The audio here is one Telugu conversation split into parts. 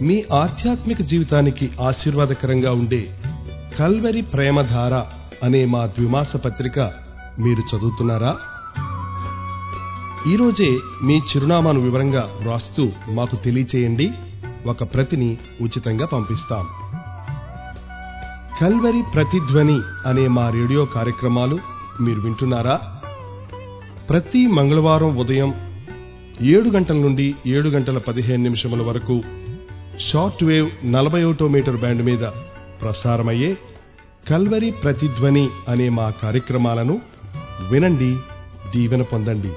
మీ ఆధ్యాత్మిక జీవితానికి ఆశీర్వాదకరంగా ఉండే కల్వరి ప్రేమధార అనే మా ద్విమాస పత్రిక మీరు చదువుతున్నారా ఈరోజే మీ చిరునామాను వివరంగా వ్రాస్తూ మాకు తెలియచేయండి ఒక ప్రతిని ఉచితంగా పంపిస్తాం కల్వరి ప్రతిధ్వని అనే మా రేడియో కార్యక్రమాలు మీరు వింటున్నారా ప్రతి మంగళవారం ఉదయం ఏడు గంటల నుండి ఏడు గంటల పదిహేను నిమిషముల వరకు షార్ట్ వేవ్ నలభై ఒకటో మీటర్ బ్యాండ్ మీద ప్రసారమయ్యే కల్వరి ప్రతిధ్వని అనే మా కార్యక్రమాలను వినండి దీవెన పొందండి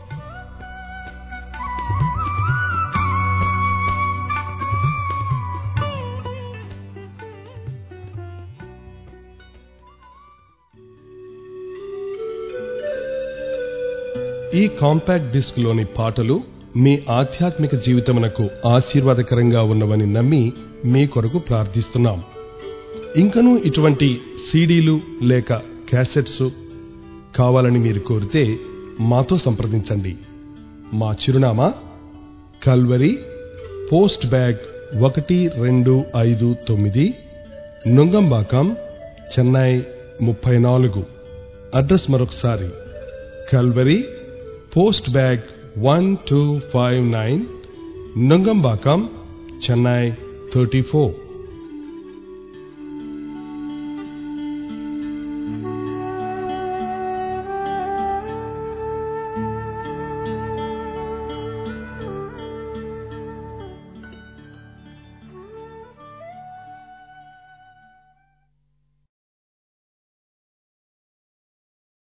ఈ కాంపాక్ట్ డిస్క్ లోని పాటలు మీ ఆధ్యాత్మిక జీవితమునకు ఆశీర్వాదకరంగా ఉన్నవని నమ్మి మీ కొరకు ప్రార్థిస్తున్నాం ఇంకనూ ఇటువంటి సీడీలు లేక క్యాసెట్స్ కావాలని మీరు కోరితే మాతో సంప్రదించండి మా చిరునామా కల్వరి పోస్ట్ బ్యాగ్ ఒకటి రెండు ఐదు తొమ్మిది నుంగంబాకం చెన్నై ముప్పై నాలుగు అడ్రస్ మరొకసారి Calvary post bag one two five nine Nungambakkam Chennai thirty four